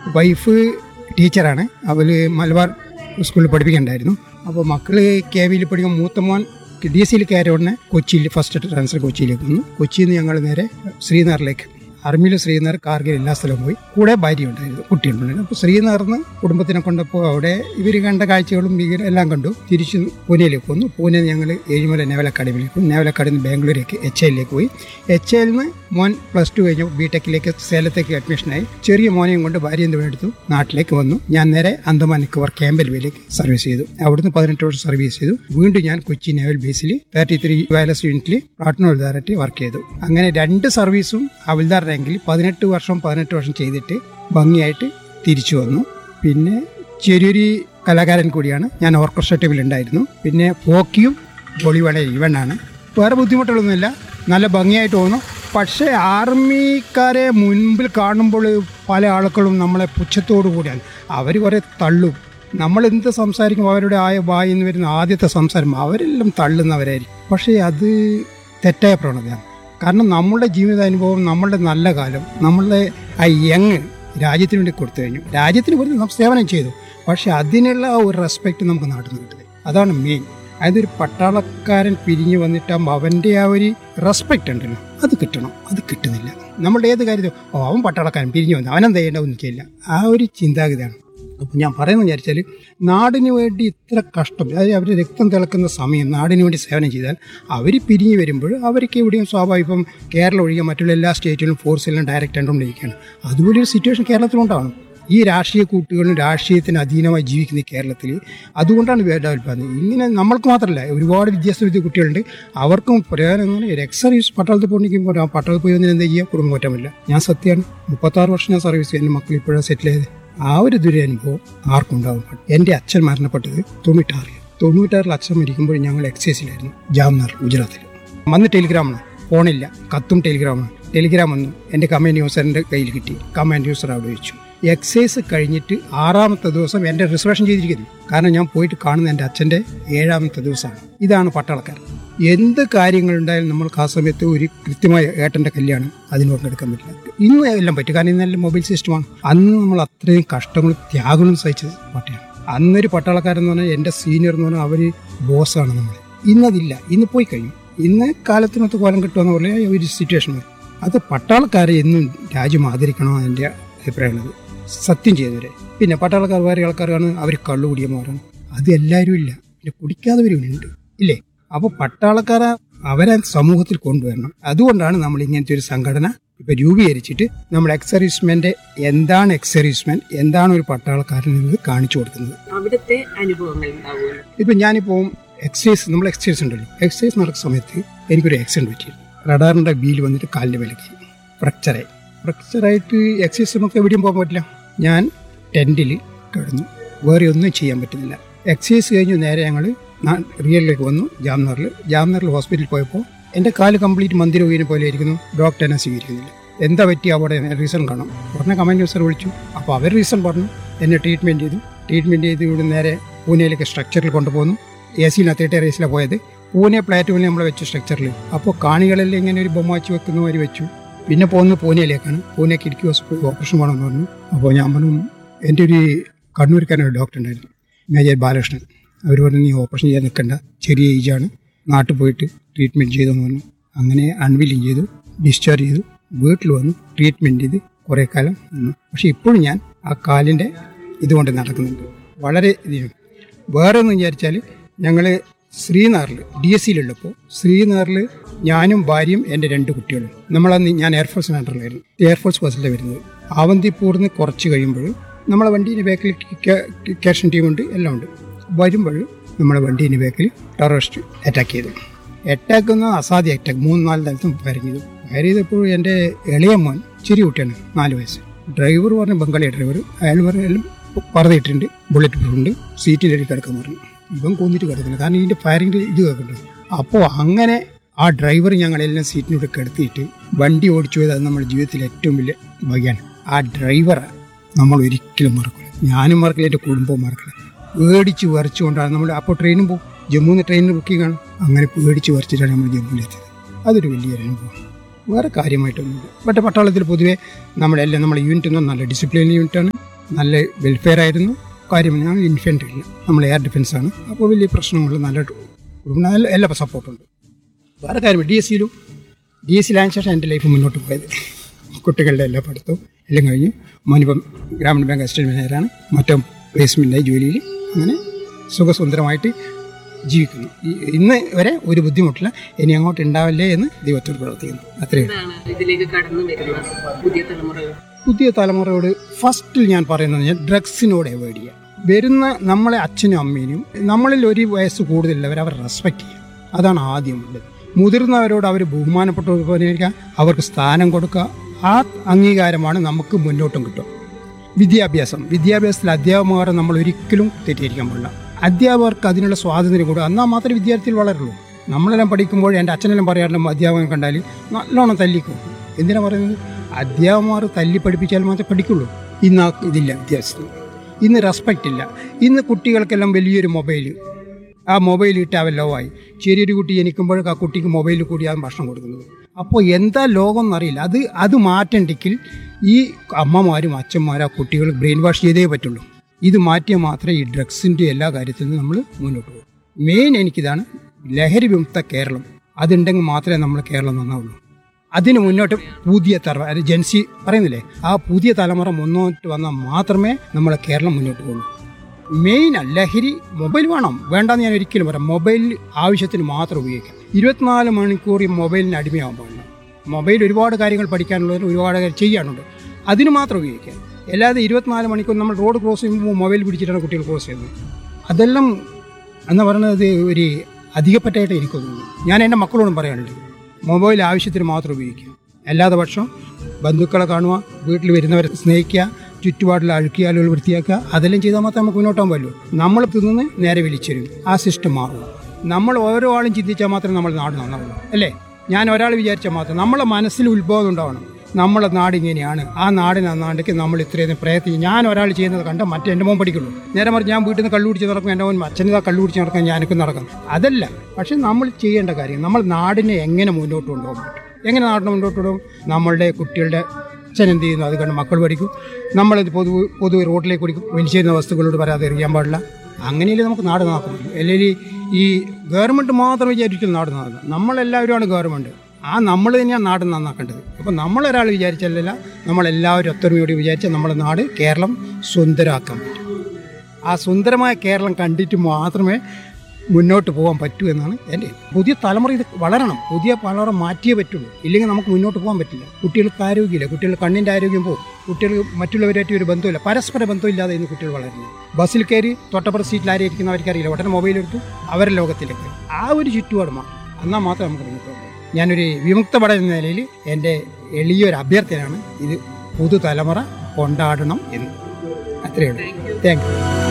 Wife ടീച്ചറാണ് അവൾ മലബാർ സ്കൂളിൽ പഠിപ്പിക്കണ്ടായിരുന്നു അപ്പോൾ മക്കൾ കെ വിയിൽ പഠിക്കുന്ന മൂത്ത മോൻ ഡി എസ് സിയിൽ കയറിയ ഉടനെ കൊച്ചിയിൽ ഫസ്റ്റ് ട്രാൻസ്ഫർ കൊച്ചിയിലേക്ക് വന്നു കൊച്ചിയിൽ നിന്ന് ഞങ്ങൾ നേരെ ശ്രീനഗറിലേക്ക് ആർമിയിൽ ശ്രീനഗർ കാർഗിൽ എല്ലാ സ്ഥലവും പോയി കൂടെ ഭാര്യ ഉണ്ടായിരുന്നു കുട്ടിയുണ്ടായിരുന്നു അപ്പോൾ ശ്രീനഗറിന്ന് കുടുംബത്തിനെ കൊണ്ടപ്പോൾ അവിടെ ഇവർ കണ്ട കാഴ്ചകളും ഭീകര എല്ലാം കണ്ടു തിരിച്ച് പൂനെയിലേക്ക് വന്നു പൂനെ ഞങ്ങൾ ഏഴിമല നേവൽ അക്കാഡമിയിലേക്ക് പോയി നേവൽ അക്കാഡമി ബാംഗ്ലൂരേക്ക് എച്ച് ഐയിലേക്ക് പോയി എച്ച് ഐയിൽ നിന്ന് മോൻ പ്ലസ് ടു കഴിഞ്ഞു ബി ടെക്കിലേക്ക് സേലത്തേക്ക് അഡ്മിഷനായി ചെറിയ മോനെയും കൊണ്ട് ഭാര്യ എന്ത് എടുത്തു നാട്ടിലേക്ക് വന്നു ഞാൻ നേരെ അന്തമാൻ നിക്കോബാർ ക്യാമ്പൽവേലേക്ക് സർവീസ് ചെയ്തു അവിടുന്ന് പതിനെട്ട് വർഷം സർവീസ് ചെയ്തു വീണ്ടും ഞാൻ കൊച്ചി നേവൽ ബേസിൽ തേർട്ടി ത്രീ വയലസ് യൂണിറ്റിൽ പ്ലാറ്റിനം ഹവിൽദാറായിട്ട് വർക്ക് ചെയ്തു അങ്ങനെ രണ്ട് സർവീസും ഹവിൽദാർ റാങ്കിൽ പതിനെട്ട് വർഷം പതിനെട്ട് വർഷം ചെയ്തിട്ട് ഭംഗിയായിട്ട് തിരിച്ചു വന്നു പിന്നെ ചെറിയൊരു കലാകാരൻ കൂടിയാണ് ഞാൻ ഓർക്കസ്ട്ര ടീമിൽ ഉണ്ടായിരുന്നു പിന്നെ ഹോക്കിയും വോളിബോളെ ഇവണ്ണാണ് വേറെ ബുദ്ധിമുട്ടുകളൊന്നുമില്ല നല്ല ഭംഗിയായിട്ട് തോന്നും പക്ഷേ ആർമിക്കാരെ മുൻപിൽ കാണുമ്പോൾ പല ആളുകളും നമ്മളെ പുച്ഛത്തോടു കൂടിയാണ് അവർ കുറേ തള്ളും നമ്മൾ എന്ത് സംസാരിക്കും അവരുടെ ആയ വായി എന്ന് വരുന്ന ആദ്യത്തെ സംസാരം അവരെല്ലാം തള്ളുന്നവരായിരിക്കും പക്ഷേ അത് തെറ്റായ പ്രവണതയാണ് കാരണം നമ്മളുടെ ജീവിതാനുഭവം നമ്മളുടെ നല്ല കാലം നമ്മളുടെ ആ യങ് രാജ്യത്തിന് വേണ്ടി കൊടുത്തു കഴിഞ്ഞു രാജ്യത്തിന് വേണ്ടി നാം സേവനം ചെയ്തു പക്ഷെ അതിനുള്ള ആ ഒരു റെസ്പെക്റ്റ് നമുക്ക് നാട്ടിൽ നിന്ന് കിട്ടുന്നത് അതാണ് മെയിൻ അതായത് ഒരു പട്ടാളക്കാരൻ പിരിഞ്ഞു വന്നിട്ടാകുമ്പോൾ അവൻ്റെ ആ ഒരു റെസ്പെക്റ്റ് ഉണ്ടല്ലോ അത് കിട്ടണം അത് കിട്ടുന്നില്ല നമ്മളുടെ ഏത് കാര്യത്തിലും ഓ അവൻ പട്ടാളക്കാരൻ പിരിഞ്ഞു വന്നു അവനെന്താ ചെയ്യേണ്ടതെന്ന് ചെയ്യില്ല ആ ഒരു ചിന്താഗതിയാണ് അപ്പം ഞാൻ പറയുന്നത് വിചാരിച്ചാൽ നാടിന് വേണ്ടി ഇത്ര കഷ്ടം അതായത് അവർ രക്തം തിളക്കുന്ന സമയം നാടിന് വേണ്ടി സേവനം ചെയ്താൽ അവർ പിരിഞ്ഞു വരുമ്പോൾ അവർക്ക് എവിടെയും സ്വാഭാവികം കേരളം ഒഴികെ മറ്റുള്ള എല്ലാ സ്റ്റേറ്റിലും ഫോഴ്സിലും ഡയറക്റ്റ് കണ്ടുകൊണ്ടിരിക്കുകയാണ് അതുപോലെ ഒരു സിറ്റുവേഷൻ കേരളത്തിലുണ്ടാവണം ഈ രാഷ്ട്രീയ കൂട്ടുകളും രാഷ്ട്രീയത്തിന് അധീനമായി ജീവിക്കുന്ന ഈ കേരളത്തിൽ അതുകൊണ്ടാണ് ഡെവലപ്പ് ഇങ്ങനെ നമ്മൾക്ക് മാത്രമല്ല ഒരുപാട് വിദ്യാഭ്യാസ കുട്ടികളുണ്ട് അവർക്കും പ്രയോജനം എന്ന് പറഞ്ഞാൽ ഒരു എക്സ് സർവീസ് പട്ടാളത്തിൽ പോകണമെങ്കിൽ ആ പട്ടാളത്തിൽ പോയി വന്നിട്ട് എന്താ ചെയ്യുക കുടുംബം മാറ്റാൻ പറ്റില്ല ഞാൻ സത്യമാണ് മുപ്പത്താറ് വർഷം ഞാൻ സർവീസ് ചെയ്തു എൻ്റെ മക്കൾ ഇപ്പോഴാണ് സെറ്റിൽ ചെയ്ത് ആ ഒരു ദുരനുഭവം ആർക്കും ഉണ്ടാവും എൻ്റെ അച്ഛൻ മരണപ്പെട്ടത് തൊണ്ണൂറ്റാറിൽ തൊണ്ണൂറ്റാറിൽ അച്ഛൻ മരിക്കുമ്പോൾ ഞങ്ങൾ എക്സൈസിലായിരുന്നു ജാംനഗർ ഗുജറാത്തിൽ വന്ന് ടെലിഗ്രാമാണ് ഫോണില്ല കത്തും ടെലിഗ്രാമാണ് ടെലിഗ്രാം വന്നു എൻ്റെ കമാൻഡ് യൂസറിൻ്റെ കയ്യിൽ കിട്ടി കമാൻഡ് യൂസർ അവിടെ വെച്ചു എക്സൈസ് കഴിഞ്ഞിട്ട് ആറാമത്തെ ദിവസം എൻ്റെ റിസർവേഷൻ ചെയ്തിരിക്കുന്നു കാരണം ഞാൻ പോയിട്ട് കാണുന്ന എൻ്റെ അച്ഛൻ്റെ ഏഴാമത്തെ ദിവസമാണ് ഇതാണ് പട്ടാളക്കാരൻ എന്ത് കാര്യങ്ങളുണ്ടായാലും നമ്മൾക്ക് ആ സമയത്ത് ഒരു കൃത്യമായ ഏട്ടൻ്റെ കല്യാണം അതിന് പങ്കെടുക്കാൻ പറ്റില്ല ഇന്ന് എല്ലാം പറ്റും കാരണം ഇന്നെല്ലാം മൊബൈൽ സിസ്റ്റമാണ് അന്ന് നമ്മൾ അത്രയും കഷ്ടങ്ങളും ത്യാഗങ്ങളും സഹിച്ച പാർട്ടിയാണ് അന്നൊരു പട്ടാളക്കാരൻ എന്ന് പറഞ്ഞാൽ എൻ്റെ സീനിയർ എന്ന് പറഞ്ഞാൽ അവർ ബോസാണ് നമ്മൾ ഇന്നതില്ല ഇന്ന് പോയി കഴിയും ഇന്ന് കാലത്തിനൊത്ത് കോലം കിട്ടുമെന്ന് പറഞ്ഞാൽ ഒരു സിറ്റുവേഷൻ അത് പട്ടാളക്കാരെ എന്നും രാജ്യം ആദരിക്കണോ എൻ്റെ അഭിപ്രായമുള്ളത് സത്യം ചെയ്തവരെ പിന്നെ പട്ടാളക്കാർ വേറെ ആൾക്കാരാണ് അവർ കള്ളു കുടിയന്മാരാണ് അത് എല്ലാവരും ഇല്ല പിന്നെ കുടിക്കാത്തവരുണ്ട് ഇല്ലേ അപ്പോൾ പട്ടാളക്കാരെ അവരെ സമൂഹത്തിൽ കൊണ്ടുവരണം അതുകൊണ്ടാണ് നമ്മൾ ഇങ്ങനത്തെ ഒരു സംഘടന ഇപ്പൊ രൂപീകരിച്ചിട്ട് നമ്മൾ എക്സർവീസ്മെന്റ് എന്താണ് എക്സർവീസ്മെന്റ് എന്താണ് ഒരു പട്ടാളക്കാരൻ എന്നത് കാണിച്ചു കൊടുക്കുന്നത് അവിടുത്തെ അനുഭവങ്ങൾ ഉണ്ടാവുമല്ലോ ഇപ്പൊ ഞാനിപ്പോ എക്സസൈസ് നമ്മൾ എക്സസൈസ് ഉണ്ടല്ലോ എക്സസൈസ് നടക്കുന്ന സമയത്ത് എനിക്കൊരു ആക്സിഡന്റ് പറ്റി റഡാറിന്റെ വീൽ വന്നിട്ട് കാലിന്റെ വിലക്കി ഫ്രക്ചറായി ഫ്രക്ചറായിട്ട് എക്സസൈസ് നമുക്ക് എവിടെയും പോകാൻ പറ്റില്ല ഞാൻ ടെൻറ്റിൽ കിടന്നു വേറെ ഒന്നും ചെയ്യാൻ പറ്റുന്നില്ല എക്സസൈസ് കഴിഞ്ഞ് നേരെ ഞങ്ങൾ റിയലിലേക്ക് വന്നു ജാംനഗറിൽ ജാംനഗറിൽ ഹോസ്പിറ്റലിൽ പോയപ്പോൾ എൻ്റെ കാല് കംപ്ലീറ്റ് മന്ദിര പോലെ ഇരിക്കുന്നു ഡോക്ടർ എന്നെ സ്വീകരിക്കുന്നില്ല എന്താ പറ്റി അവിടെ റീസൺ കാണാം ഉടനെ കമാൻഡ് യൂസർ വിളിച്ചു അപ്പോൾ അവർ റീസൺ പറഞ്ഞു എന്നെ ട്രീറ്റ്മെൻറ്റ് ചെയ്തു ട്രീറ്റ്മെൻറ്റ് ചെയ്ത് ഇവിടെ നേരെ പൂനെയിലേക്ക് സ്ട്രക്ചറിൽ കൊണ്ടുപോകുന്നു എ സിയിനകത്തേട്ട് റേസിലാണ് പോയത് പൂനെ പ്ലാറ്റൂണിൽ നമ്മൾ വെച്ചു സ്ട്രക്ചറിൽ അപ്പോൾ കാണികളെല്ലാം ഇങ്ങനെ ഒരു ബൊമ്മ വെച്ച് വെക്കുന്ന മാതിരി വെച്ചു പിന്നെ പോകുന്നത് പൂനെയിലേക്കാണ് പൂനെക്ക് ഇടുക്കി ഹോസ്പിറ്റൽ ഓപ്പറേഷൻ വേണമെന്ന് പറഞ്ഞു അപ്പോൾ ഞാൻ പറഞ്ഞു എൻ്റെ ഒരു കണ്ണൂർക്കാരൻ ഡോക്ടർ ഉണ്ടായിരുന്നു മേജർ ബാലകൃഷ്ണൻ അവർ പറഞ്ഞു നീ ഓപ്പറേഷൻ ചെയ്യാൻ നിൽക്കണ്ട ചെറിയ ഏജാണ് നാട്ടിൽ പോയിട്ട് ട്രീറ്റ്മെൻറ്റ് ചെയ്തെന്ന് പറഞ്ഞു അങ്ങനെ അൺവില്ലിങ് ചെയ്തു ഡിസ്ചാർജ് ചെയ്തു വീട്ടിൽ വന്നു ട്രീറ്റ്മെൻറ്റ് ചെയ്ത് കുറേ കാലം നിന്നു പക്ഷേ ഇപ്പോഴും ഞാൻ ആ കാലിൻ്റെ ഇതുകൊണ്ട് നടക്കുന്നുണ്ട് വളരെ ഇതിനും വേറെ ഒന്ന് വിചാരിച്ചാൽ ഞങ്ങൾ ശ്രീനഗറിൽ ഡി എസ് സിയിലുള്ളപ്പോൾ ശ്രീനഗറിൽ ഞാനും ഭാര്യയും എൻ്റെ രണ്ട് കുട്ടികളും നമ്മളന്ന് ഞാൻ എയർഫോഴ്സ് അണ്ടറിലായിരുന്നു എയർഫോഴ്സ് ബസ്സിലാണ് വരുന്നത് ആവന്തിപ്പൂറിൽ നിന്ന് കുറച്ച് കഴിയുമ്പോൾ നമ്മളെ വണ്ടീൻ്റെ ബാക്കിൽ ക്യാഷൻ ടീമുണ്ട് എല്ലാം ഉണ്ട് വരുമ്പോൾ നമ്മളെ വണ്ടീൻ്റെ ബാക്കിൽ ടെററിസ്റ്റ് അറ്റാക്ക് ചെയ്തു അറ്റാക്ക് എന്ന അസാധ്യ അറ്റാക്ക് മൂന്ന് നാല് സ്ഥലത്തും ഫയർ ചെയ്തു ഫയർ ചെയ്തപ്പോൾ എൻ്റെ ഇളയ മോൻ ചെറിയ കുട്ടിയാണ് നാല് വയസ്സ് ഡ്രൈവർ പറഞ്ഞ ബംഗാളി ഡ്രൈവർ അയാൾ പറഞ്ഞാലും പറതിട്ടുണ്ട് ബുള്ളറ്റ് പ്രൂഫ് ഉണ്ട് സീറ്റിലേക്ക് കിടക്കാൻ പറഞ്ഞു ഇവൻ കൊന്നിട്ട് കിടക്കില്ല കാരണം ഇതിൻ്റെ ഫയറിൻ്റെ ഇത് കേൾക്കുന്നുണ്ട് അപ്പോൾ അങ്ങനെ ആ ഡ്രൈവർ ഞങ്ങളെല്ലാം സീറ്റിനോട് കിടത്തിയിട്ട് വണ്ടി ഓടിച്ചു പോയത് അത് നമ്മുടെ ജീവിതത്തിലെ ഏറ്റവും വലിയ ഭാഗ്യമാണ് ആ ഡ്രൈവറെ നമ്മൾ ഒരിക്കലും മറക്കില്ല ഞാനും മറക്കില്ല എൻ്റെ കുടുംബവും മറക്കില്ല പേടിച്ച് വരച്ചുകൊണ്ടാണ് നമ്മൾ അപ്പോൾ ട്രെയിനും പോകും ജമ്മുന്ന് ട്രെയിനിന് ബുക്കിംഗ് ആണ് അങ്ങനെ പേടിച്ച് വരച്ചിട്ടാണ് നമ്മൾ ജമ്മുവിലെത്തിയത് അതൊരു വലിയൊരു അനുഭവം വേറെ കാര്യമായിട്ടൊന്നുമില്ല മറ്റേ പട്ടാളത്തിൽ പൊതുവേ നമ്മളെല്ലാം നമ്മുടെ യൂണിറ്റ് ഒന്നും നല്ല ഡിസിപ്ലിൻ യൂണിറ്റാണ് നല്ല വെൽഫെയർ ആയിരുന്നു കാര്യം ഞാൻ ഇൻഫൻട്രിയിൽ നമ്മൾ എയർ ഡിഫൻസ് ആണ് അപ്പോൾ വലിയ പ്രശ്നങ്ങൾ നല്ല കുടുംബം നല്ല എല്ലാ സപ്പോർട്ടുണ്ട് വേറെ കാര്യം ഡി എസ് സിയിലും ഡി എസ് സിയിലായ ശേഷം എൻ്റെ ലൈഫ് മുന്നോട്ട് പോയത് കുട്ടികളുടെ എല്ലാ പഠിത്തവും എല്ലാം കഴിഞ്ഞ് മോനിപ്പം ഗ്രാമീണ ബാങ്ക് അസിസ്റ്റന്റ് മാനേജറാണ് മറ്റോ പ്ലേസ്മെൻ്റായി ജോലിയിൽ അങ്ങനെ സുഖസുന്ദരമായിട്ട് ജീവിക്കുന്നു ഈ- ഇന്ന് വരെ ഒരു ബുദ്ധിമുട്ടില്ല ഇനി അങ്ങോട്ട് ഉണ്ടാവില്ലേ എന്ന് ദൈവത്തോട് പ്രവർത്തിക്കുന്നു അത്രയും എന്താണ് ഇതിലേക്ക് കടന്നു വരുന്ന പുതിയ തലമുറകൾ പുതിയ തലമുറയോട് ഫസ്റ്റിൽ ഞാൻ പറയുന്നത് ഞാൻ ഡ്രഗ്സിനോട് അവോയ്ഡ് ചെയ്യുക വരുന്ന നമ്മളെ അച്ഛനും അമ്മേനും നമ്മളിൽ ഒരു വയസ്സ് കൂടുതലുള്ളവർ അവർ റെസ്പെക്റ്റ് ചെയ്യുക അതാണ് ആദ്യം ഉള്ളത് മുതിർന്നവരോട് അവർ ബഹുമാനപ്പെട്ട അവർക്ക് സ്ഥാനം കൊടുക്കുക ആ അംഗീകാരമാണ് നമുക്ക് മുന്നോട്ടും കിട്ടുക വിദ്യാഭ്യാസം വിദ്യാഭ്യാസത്തിൽ അധ്യാപകരെ നമ്മൾ ഒരിക്കലും തെറ്റിദ്ധരിക്കാൻ പാടില്ല അധ്യാപകർക്ക് അതിനുള്ള സ്വാതന്ത്ര്യം കൊടുക്കുക എന്നാൽ മാത്രമേ വിദ്യാർത്ഥികൾ വളരുള്ളൂ നമ്മളെല്ലാം പഠിക്കുമ്പോൾ എൻ്റെ അച്ഛനെല്ലാം പറയാറുണ്ട് അധ്യാപകൻ കണ്ടാൽ നല്ലോണം തല്ലിക്കും എന്തിനാ പറയുന്നത് അധ്യാപകന്മാർ തല്ലി പഠിപ്പിച്ചാൽ മാത്രമേ പഠിക്കുള്ളൂ ഇന്ന് ആ ഇതില്ല വിദ്യാഭ്യാസത്തിൽ ഇന്ന് റെസ്പെക്റ്റ് ഇല്ല ഇന്ന് കുട്ടികൾക്കെല്ലാം വലിയൊരു മൊബൈൽ ആ മൊബൈൽ ഇട്ട് അവൻ ലോ ആയി ചെറിയൊരു കുട്ടി ജനിക്കുമ്പോഴേക്ക് ആ കുട്ടിക്ക് മൊബൈലിൽ കൂടിയാണ് ഭക്ഷണം കൊടുക്കുന്നത് അപ്പോൾ എന്താ ലോകം എന്നറിയില്ല അത് അത് മാറ്റണ്ടെങ്കിൽ ഈ അമ്മമാരും അച്ഛന്മാരും ആ കുട്ടികൾ ബ്രെയിൻ വാഷ് ചെയ്തേ പറ്റുള്ളൂ ഇത് മാറ്റിയാൽ മാത്രമേ ഈ ഡ്രഗ്സിൻ്റെ എല്ലാ കാര്യത്തിലും നമ്മൾ മുന്നോട്ട് പോകും മെയിൻ എനിക്കിതാണ് ലഹരി വിമുക്ത കേരളം അതുണ്ടെങ്കിൽ മാത്രമേ നമ്മൾ കേരളം നന്നാവുള്ളൂ അതിന് മുന്നോട്ട് പുതിയ തലമുറ അത് ജൻസി പറയുന്നില്ലേ ആ പുതിയ തലമുറ മുന്നോട്ട് വന്നാൽ മാത്രമേ നമ്മളെ കേരളം മുന്നോട്ട് പോകുള്ളൂ മെയിൻ ലഹരി മൊബൈൽ വേണം വേണ്ടെന്ന് ഞാൻ ഒരിക്കലും പറയാം മൊബൈൽ ആവശ്യത്തിന് മാത്രം ഉപയോഗിക്കാം ഇരുപത്തിനാല് മണിക്കൂർ ഈ മൊബൈലിന് അടിമയാവാൻ പാടില്ല മൊബൈൽ ഒരുപാട് കാര്യങ്ങൾ പഠിക്കാനുള്ളതിന് ഒരുപാട് കാര്യം ചെയ്യാനുണ്ട് അതിന് മാത്രം ഉപയോഗിക്കാം അല്ലാതെ ഇരുപത്തിനാല് മണിക്കൂർ നമ്മൾ റോഡ് ക്രോസ് ചെയ്യുമ്പോൾ മൊബൈൽ പിടിച്ചിട്ടാണ് കുട്ടികൾ ക്രോസ് ചെയ്യുന്നത് അതെല്ലാം എന്ന് പറയുന്നത് ഒരു അധികപ്പറ്റായിട്ട് എനിക്ക് തോന്നുന്നു ഞാൻ എൻ്റെ മക്കളോടും പറയാനുണ്ട് മൊബൈൽ ആവശ്യത്തിന് മാത്രം ഉപയോഗിക്കുക അല്ലാതെ പക്ഷം ബന്ധുക്കളെ കാണുക വീട്ടിൽ വരുന്നവരെ സ്നേഹിക്കുക ചുറ്റുപാടിൽ അഴുക്കിയാലുകൾ വൃത്തിയാക്കുക അതെല്ലാം ചെയ്താൽ മാത്രമേ നമുക്ക് മുന്നോട്ട് പോകാൻ പറ്റൂ നമ്മൾ തിന്ന് നേരെ വിളിച്ചരും ആ സിസ്റ്റം മാറുക നമ്മൾ ഓരോ ആളും ചിന്തിച്ചാൽ മാത്രമേ നമ്മുടെ നാട് നന്നാവുള്ളൂ അല്ലേ ഞാൻ ഒരാൾ വിചാരിച്ചാൽ മാത്രം നമ്മളെ മനസ്സിൽ ഉത്ബോധം ഉണ്ടാവണം നമ്മളെ നാട് ഇങ്ങനെയാണ് ആ നാട് നന്നാണ്ടെങ്കിൽ നമ്മൾ ഇത്രയും പ്രയത്നം ഞാൻ ഒരാൾ ചെയ്യുന്നത് കണ്ട മറ്റേ എൻ്റെ മോൻ പഠിക്കുള്ളൂ നേരെ മറിച്ച് ഞാൻ വീട്ടിൽ നിന്ന് കള്ളു കുടിച്ച് നടക്കും എൻ്റെ മോൻ അച്ഛനിതാ കള്ളു കുടിച്ച് നടക്കാൻ ഞാനൊക്കെ നടക്കും അതല്ല പക്ഷെ നമ്മൾ ചെയ്യേണ്ട കാര്യം നമ്മൾ നാടിനെ എങ്ങനെ മുന്നോട്ട് കൊണ്ടുപോകാൻ പറ്റും എങ്ങനെ നാടിനെ മുന്നോട്ട് കൊണ്ടുപോകും നമ്മളുടെ കുട്ടികളുടെ അച്ഛൻ എന്ത് ചെയ്യുന്നു അത് കണ്ട് മക്കൾ പഠിക്കും നമ്മൾ പൊതു പൊതു റോഡിലേക്ക് കൂടി വലിച്ചേരുന്ന വസ്തുക്കളോട് പറയാതെ എറിയാൻ പാടില്ല അങ്ങനെയല്ലേ നമുക്ക് നാട് നോക്കണം അല്ലെങ്കിൽ ഈ ഗവൺമെൻറ് മാത്രം വിചാരിക്കും നാട് നന്നാക്കുക നമ്മളെല്ലാവരുമാണ് ഗവൺമെൻറ് ആ നമ്മൾ തന്നെയാണ് നാട് നന്നാക്കേണ്ടത് അപ്പോൾ നമ്മളൊരാൾ വിചാരിച്ചല്ല നമ്മളെല്ലാവരും ഒത്തൊരുമയോട് വിചാരിച്ചാൽ നമ്മുടെ നാട് കേരളം സുന്ദരമാക്കാൻ പറ്റും ആ സുന്ദരമായ കേരളം കണ്ടിട്ട് മാത്രമേ മുന്നോട്ട് പോകാൻ പറ്റൂ എന്നാണ് എൻ്റെ പുതിയ തലമുറ ഇത് വളരണം പുതിയ തലമുറ മാറ്റിയേ പറ്റുള്ളൂ ഇല്ലെങ്കിൽ നമുക്ക് മുന്നോട്ട് പോകാൻ പറ്റില്ല കുട്ടികൾക്ക് ആരോഗ്യമില്ല കുട്ടികൾ കണ്ണിൻ്റെ ആരോഗ്യം പോകും കുട്ടികൾ മറ്റുള്ളവരായിട്ട് ഒരു ബന്ധമില്ല പരസ്പര ബന്ധമില്ലാതെ ഇന്ന് കുട്ടികൾ വളരുന്നു ബസ്സിൽ കയറി തൊട്ടപ്പുറം സീറ്റിൽ ആരെയിരിക്കുന്നവർക്ക് അറിയില്ല ഉടനെ മൊബൈൽ എടുത്തു അവരുടെ ലോകത്തിലേക്ക് ആ ഒരു ചുറ്റുപാട് മാറും എന്നാൽ മാത്രമേ നമുക്ക് മുന്നോട്ട് പോകാൻ പറ്റൂ. ഞാനൊരു വിമുക്ത പട എന്ന നിലയിൽ എൻ്റെ എളിയൊരു അഭ്യർത്ഥനയാണ് ഇത് പുതുതലമുറ കൊണ്ടാടണം എന്ന് അത്രയേ ഉള്ളൂ താങ്ക് യു